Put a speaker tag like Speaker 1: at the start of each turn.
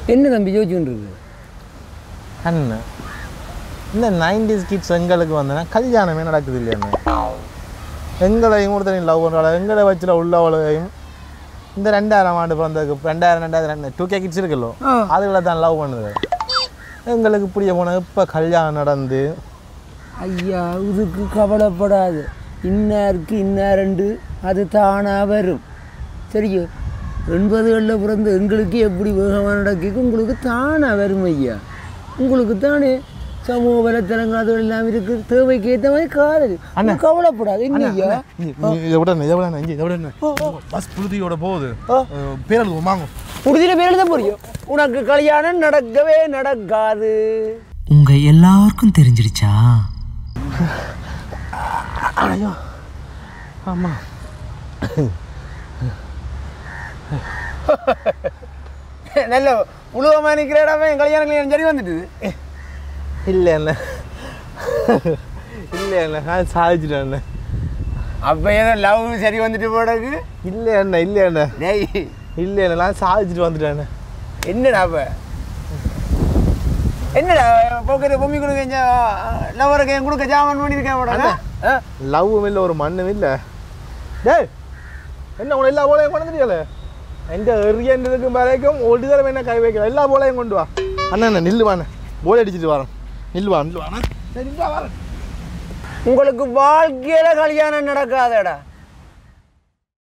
Speaker 1: என்ன தம்பி யோசிச்சுட்டு இருக்கு
Speaker 2: அண்ணன் இந்த நைன்டிஸ் கிட்ஸ் எங்களுக்கு வந்தனா கல்யாணமே நடக்குது இல்லையாண்ணே எங்களையும் ஒருத்தரையும் லவ் பண்ணுறாள் எங்களை வச்சுல உள்ளவளையும் இந்த ரெண்டாயிரம் ஆண்டு பிறந்ததுக்கு ரெண்டாயிரம் ரெண்டாயிரம் ரெண்டு டூ கே கிட்ஸ் இருக்குல்லோ
Speaker 1: ஆ.
Speaker 2: அதுகளை தான் லவ் பண்ணுது எங்களுக்கு புரிய போன இப்போ கல்யாணம் நடந்து
Speaker 1: ஐயா இதுக்கு கவலைப்படாது இன்னாருக்கு இன்னாரண்டு அது தானாக வரும் சரியோ எண்பதுகளில் பிறந்த எங்களுக்கு எப்படி வேகமாக நடக்கிக்கு உங்களுக்கு தானாக வரும் ஐயா உங்களுக்கு தானே சமூக வலைத்தளங்கள் அது எல்லாம் இருக்கு தேவைக்கு ஏற்ற மாதிரி காதல்
Speaker 2: அண்ணா.
Speaker 1: கவலைப்படாது என்ன ஐயா
Speaker 2: இதை விட இதை விட இங்கே இதை விட பஸ் புழுதியோட போகுது பேரல் வாங்க
Speaker 1: புரிதியில் பேர் எழுத புரியும் உனக்கு கல்யாணம் நடக்கவே நடக்காது
Speaker 3: உங்க எல்லாருக்கும் தெரிஞ்சிடுச்சா
Speaker 2: ஐயோ ஆமாம்
Speaker 1: நல்ல உழுவமாக நிற்கிறடாமே கல்யாணம் கல்யாணம் சரி வந்துட்டுது
Speaker 2: இல்லை என்ன இல்லை என்ன நான் சாதிச்சிட்டேன் என்ன
Speaker 1: அப்போ ஏதோ லவ் சரி வந்துட்டு போடக்கு
Speaker 2: இல்லை என்ன இல்லை என்ன
Speaker 1: டேய்
Speaker 2: இல்லை என்ன நான் சாதிச்சிட்டு வந்துட்டேன் என்ன
Speaker 1: என்னடா அப்ப என்னடா போக்கிற பொம்மி கொடுக்க லவருக்கு என் கொடுக்க ஜாமான் பண்ணியிருக்கேன்
Speaker 2: அண்ணா.
Speaker 1: ஆ
Speaker 2: லவ்வும் இல்லை ஒரு மண்ணும் இல்லை டேய் என்ன உன எல்லா போலையும் கொண்டு வந்துட்டியல எந்த எரியன்றதுக்கு வரைக்கும் ஒரு தடவை என்ன கை வைக்கல எல்லா போலையும் கொண்டு வா அண்ணா அண்ணா நில்லு வாண்ணே போலை அடிச்சிட்டு வரேன் நில்லு வா நில்லு வாண்ணா சரி வா வரேன்
Speaker 1: உங்களுக்கு வாழ்க்கையில கல்யாணம் நடக்காதடா